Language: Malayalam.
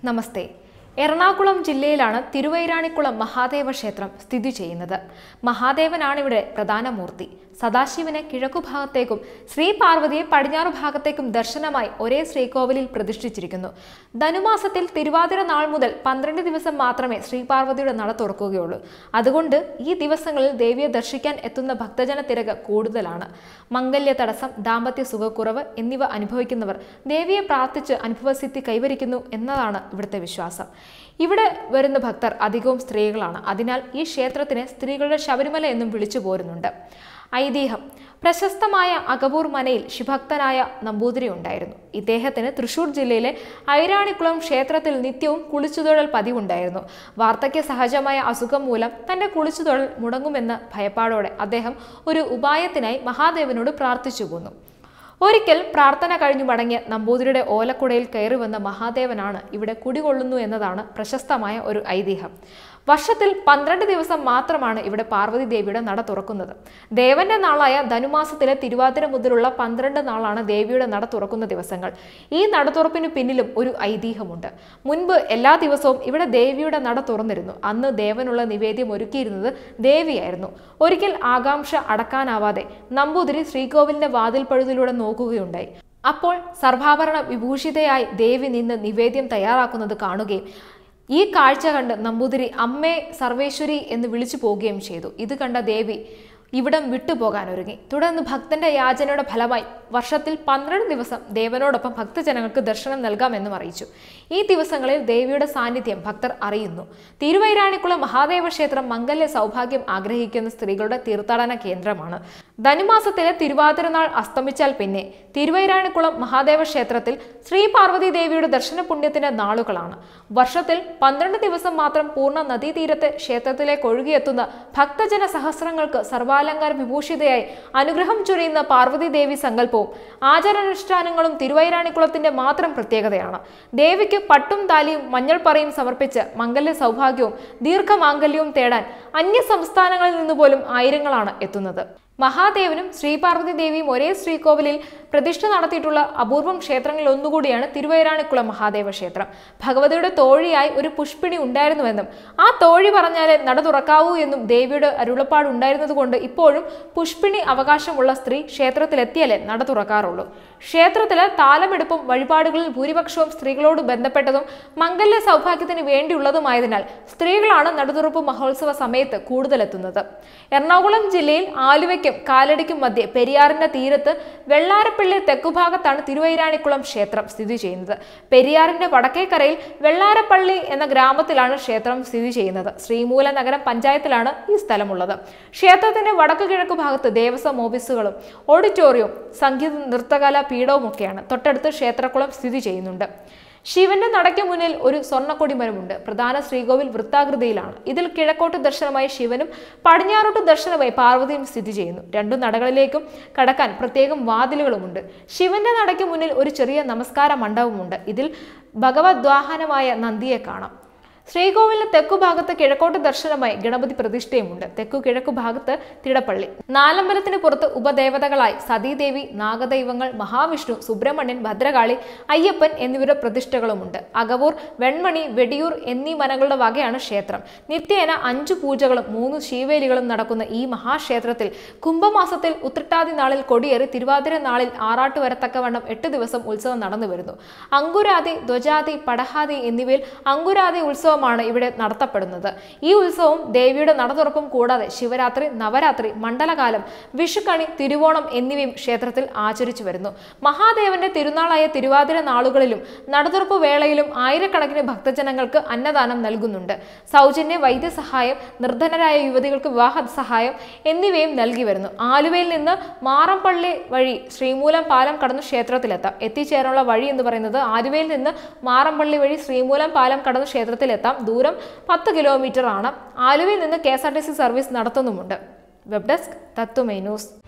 നമസ്തേ എറണാകുളം ജില്ലയിലാണ് തിരുവൈരാണിക്കുളം മഹാദേവ ക്ഷേത്രം സ്ഥിതി ചെയ്യുന്നത് മഹാദേവനാണ് ഇവിടെ പ്രധാന മൂർത്തി സദാശിവനെ കിഴക്കുഭാഗത്തേക്കും ശ്രീ പാർവതിയെ പടിഞ്ഞാറ് ഭാഗത്തേക്കും ദർശനമായി ഒരേ ശ്രീകോവിലിൽ പ്രതിഷ്ഠിച്ചിരിക്കുന്നു ധനുമാസത്തിൽ തിരുവാതിര നാൾ മുതൽ പന്ത്രണ്ട് ദിവസം മാത്രമേ ശ്രീ പാർവതിയുടെ നട തുറക്കുകയുള്ളൂ അതുകൊണ്ട് ഈ ദിവസങ്ങളിൽ ദേവിയെ ദർശിക്കാൻ എത്തുന്ന ഭക്തജന തിരക്ക് കൂടുതലാണ് മംഗല്യ തടസ്സം ദാമ്പത്യ സുഖക്കുറവ് എന്നിവ അനുഭവിക്കുന്നവർ ദേവിയെ പ്രാർത്ഥിച്ച് അനുഭവസിദ്ധി കൈവരിക്കുന്നു എന്നതാണ് ഇവിടുത്തെ വിശ്വാസം ഇവിടെ വരുന്ന ഭക്തർ അധികവും സ്ത്രീകളാണ് അതിനാൽ ഈ ക്ഷേത്രത്തിന് സ്ത്രീകളുടെ ശബരിമല എന്നും വിളിച്ചു പോരുന്നുണ്ട് ഐതിഹ്യം പ്രശസ്തമായ അകവൂർ മനയിൽ ശിഭക്തനായ നമ്പൂതിരി ഉണ്ടായിരുന്നു ഇദ്ദേഹത്തിന് തൃശൂർ ജില്ലയിലെ ഐരാണിക്കുളം ക്ഷേത്രത്തിൽ നിത്യവും കുളിച്ചുതൊഴൽ പതിവുണ്ടായിരുന്നു വാർദ്ധക്യ സഹജമായ അസുഖം മൂലം തന്റെ കുളിച്ചുതൊഴൽ മുടങ്ങുമെന്ന ഭയപ്പാടോടെ അദ്ദേഹം ഒരു ഉപായത്തിനായി മഹാദേവനോട് പ്രാർത്ഥിച്ചു പോന്നു ഒരിക്കൽ പ്രാർത്ഥന കഴിഞ്ഞു മടങ്ങിയ നമ്പൂതിരിയുടെ ഓലക്കുടയിൽ കയറി വന്ന മഹാദേവനാണ് ഇവിടെ കുടികൊള്ളുന്നു എന്നതാണ് പ്രശസ്തമായ ഒരു ഐതിഹ്യം വർഷത്തിൽ പന്ത്രണ്ട് ദിവസം മാത്രമാണ് ഇവിടെ പാർവതി ദേവിയുടെ നട തുറക്കുന്നത് ദേവന്റെ നാളായ ധനുമാസത്തിലെ തിരുവാതിര മുതലുള്ള പന്ത്രണ്ട് നാളാണ് ദേവിയുടെ നട തുറക്കുന്ന ദിവസങ്ങൾ ഈ നട തുറപ്പിന് പിന്നിലും ഒരു ഐതിഹ്യമുണ്ട് മുൻപ് എല്ലാ ദിവസവും ഇവിടെ ദേവിയുടെ നട തുറന്നിരുന്നു അന്ന് ദേവനുള്ള നിവേദ്യം ഒരുക്കിയിരുന്നത് ദേവിയായിരുന്നു ഒരിക്കൽ ആകാംക്ഷ അടക്കാനാവാതെ നമ്പൂതിരി ശ്രീകോവിലിന്റെ വാതിൽ പഴുതിലൂടെ നോക്കുകയുണ്ടായി അപ്പോൾ സർവാഭരണ വിഭൂഷിതയായി ദേവി നിന്ന് നിവേദ്യം തയ്യാറാക്കുന്നത് കാണുകയും ഈ കാഴ്ച കണ്ട് നമ്പൂതിരി അമ്മേ സർവേശ്വരി എന്ന് വിളിച്ചു പോവുകയും ചെയ്തു ഇത് കണ്ട ദേവി ഇവിടം വിട്ടുപോകാൻ ഒരുങ്ങി തുടർന്ന് ഭക്തന്റെ യാചനയുടെ ഫലമായി വർഷത്തിൽ പന്ത്രണ്ട് ദിവസം ദേവനോടൊപ്പം ഭക്തജനങ്ങൾക്ക് ദർശനം നൽകാമെന്നും അറിയിച്ചു ഈ ദിവസങ്ങളിൽ ദേവിയുടെ സാന്നിധ്യം ഭക്തർ അറിയുന്നു തിരുവൈരാണിക്കുളം മഹാദേവ ക്ഷേത്രം മംഗല്യ സൗഭാഗ്യം ആഗ്രഹിക്കുന്ന സ്ത്രീകളുടെ തീർത്ഥാടന കേന്ദ്രമാണ് ധനുമാസത്തിലെ തിരുവാതിരനാൾ അസ്തമിച്ചാൽ പിന്നെ തിരുവൈരാണിക്കുളം മഹാദേവ ക്ഷേത്രത്തിൽ ശ്രീ പാർവതി ദേവിയുടെ ദർശന പുണ്യത്തിന്റെ നാളുകളാണ് വർഷത്തിൽ പന്ത്രണ്ട് ദിവസം മാത്രം പൂർണ്ണ നദീതീരത്തെ ക്ഷേത്രത്തിലേക്ക് ഒഴുകിയെത്തുന്ന ഭക്തജന സഹസ്രങ്ങൾക്ക് സർവാലങ്കാര വിഭൂഷിതയായി അനുഗ്രഹം ചൊരിയുന്ന പാർവതി ദേവി സങ്കല്പവും ആചാരാനുഷ്ഠാനങ്ങളും തിരുവൈരാണിക്കുളത്തിന്റെ മാത്രം പ്രത്യേകതയാണ് ദേവിക്ക് പട്ടും താലിയും മഞ്ഞൾപ്പറയും സമർപ്പിച്ച് മംഗല്യ സൗഭാഗ്യവും ദീർഘമാംഗല്യവും തേടാൻ അന്യ സംസ്ഥാനങ്ങളിൽ നിന്ന് പോലും ആയിരങ്ങളാണ് എത്തുന്നത് മഹാദേവനും ശ്രീപാർവതി ദേവിയും ഒരേ ശ്രീകോവിലിൽ പ്രതിഷ്ഠ നടത്തിയിട്ടുള്ള അപൂർവം ക്ഷേത്രങ്ങളിൽ ഒന്നുകൂടിയാണ് തിരുവൈരാണിക്കുളം മഹാദേവ ക്ഷേത്രം ഭഗവതിയുടെ തോഴിയായി ഒരു പുഷ്പിണി ഉണ്ടായിരുന്നുവെന്നും ആ തോഴി പറഞ്ഞാലേ നട തുറക്കാവൂ എന്നും ദേവിയുടെ അരുളപ്പാട് ഉണ്ടായിരുന്നതുകൊണ്ട് ഇപ്പോഴും പുഷ്പിണി അവകാശമുള്ള സ്ത്രീ ക്ഷേത്രത്തിലെത്തിയാലേ നട തുറക്കാറുള്ളൂ ക്ഷേത്രത്തിലെ താലമെടുപ്പും വഴിപാടുകളിൽ ഭൂരിപക്ഷവും സ്ത്രീകളോട് ബന്ധപ്പെട്ടതും മംഗല്യ സൗഭാഗ്യത്തിന് വേണ്ടിയുള്ളതുമായതിനാൽ സ്ത്രീകളാണ് നടുതുറപ്പ് മഹോത്സവ സമയത്ത് കൂടുതലെത്തുന്നത് എറണാകുളം ജില്ലയിൽ ആലുവയ്ക്കും കാലടിക്കും മധ്യേ പെരിയാറിന്റെ തീരത്ത് വെള്ളാരപ്പള്ളി തെക്കുഭാഗത്താണ് തിരുവൈരാണിക്കുളം ക്ഷേത്രം സ്ഥിതി ചെയ്യുന്നത് പെരിയാറിന്റെ വടക്കേക്കരയിൽ വെള്ളാരപ്പള്ളി എന്ന ഗ്രാമത്തിലാണ് ക്ഷേത്രം സ്ഥിതി ചെയ്യുന്നത് ശ്രീമൂല നഗരം പഞ്ചായത്തിലാണ് ഈ സ്ഥലമുള്ളത് ക്ഷേത്രത്തിന്റെ വടക്കു കിഴക്ക് ഭാഗത്ത് ദേവസ്വം ഓഫീസുകളും ഓഡിറ്റോറിയവും സംഗീത നൃത്തകല പീഠവുമൊക്കെയാണ് തൊട്ടടുത്ത് ക്ഷേത്രക്കുളം സ്ഥിതി ചെയ്യുന്നുണ്ട് ശിവന്റെ നടയ്ക്ക് മുന്നിൽ ഒരു സ്വർണ്ണക്കൊടി മരമുണ്ട് പ്രധാന ശ്രീകോവിൽ വൃത്താകൃതിയിലാണ് ഇതിൽ കിഴക്കോട്ട് ദർശനമായി ശിവനും പടിഞ്ഞാറോട്ട് ദർശനമായി പാർവതിയും സ്ഥിതി ചെയ്യുന്നു രണ്ടു നടകളിലേക്കും കടക്കാൻ പ്രത്യേകം വാതിലുകളുമുണ്ട് ശിവന്റെ നടയ്ക്ക് മുന്നിൽ ഒരു ചെറിയ നമസ്കാര മണ്ഡപമുണ്ട് ഇതിൽ ഭഗവദ്വാഹനമായ നന്ദിയെ കാണാം ശ്രീകോവിലിന് തെക്കു ഭാഗത്ത് കിഴക്കോട്ട് ദർശനമായി ഗണപതി പ്രതിഷ്ഠയുമുണ്ട് തെക്കു കിഴക്കു ഭാഗത്ത് തിടപ്പള്ളി നാലമ്പലത്തിന് പുറത്ത് ഉപദേവതകളായി സതീദേവി നാഗദൈവങ്ങൾ മഹാവിഷ്ണു സുബ്രഹ്മണ്യൻ ഭദ്രകാളി അയ്യപ്പൻ എന്നിവരുടെ പ്രതിഷ്ഠകളുമുണ്ട് അകവൂർ വെൺമണി വെടിയൂർ എന്നീ മനങ്ങളുടെ വകയാണ് ക്ഷേത്രം നിത്യേന അഞ്ചു പൂജകളും മൂന്ന് ശീവേലികളും നടക്കുന്ന ഈ മഹാക്ഷേത്രത്തിൽ കുംഭമാസത്തിൽ ഉത്രട്ടാതി നാളിൽ കൊടിയേറി തിരുവാതിര നാളിൽ ആറാട്ട് വരത്തക്കവണ്ണം എട്ട് ദിവസം ഉത്സവം നടന്നു വരുന്നു അങ്കുരാതി ധ്വജാതി പടഹാതി എന്നിവയിൽ അങ്കുരാതി ഉത്സവമാണ് ഇവിടെ നടത്തപ്പെടുന്നത് ഈ ഉത്സവം ദേവിയുടെ നടതുറപ്പും കൂടാതെ ശിവരാത്രി നവരാത്രി മണ്ഡലകാലം വിഷുക്കണി തിരുവോണം എന്നിവയും ക്ഷേത്രത്തിൽ ആചരിച്ചു വരുന്നു മഹാദേവന്റെ തിരുനാളായ തിരുവാതിര നാളുകളിലും നടതുറപ്പ് വേളയിലും ആയിരക്കണക്കിന് ഭക്തജനങ്ങൾക്ക് അന്നദാനം നൽകുന്നുണ്ട് സൗജന്യ വൈദ്യസഹായം നിർധനരായ യുവതികൾക്ക് വിവാഹ സഹായം എന്നിവയും നൽകി വരുന്നു ആലുവയിൽ നിന്ന് മാറമ്പള്ളി വഴി ശ്രീമൂലം പാലം കടന്ന് ക്ഷേത്രത്തിലെത്താം എത്തിച്ചേരാനുള്ള വഴി എന്ന് പറയുന്നത് ആലുവയിൽ നിന്ന് മാറമ്പള്ളി വഴി ശ്രീമൂലം പാലം കടന്ന് ക്ഷേത്രത്തിലെത്താം ദൂരം പത്ത് കിലോമീറ്റർ ആണ് ആലുവയിൽ നിന്ന് K S R T C service നടത്തുന്നുമുണ്ട് വെബ് ഡെസ്ക് തത്വമൈ ന്യൂസ്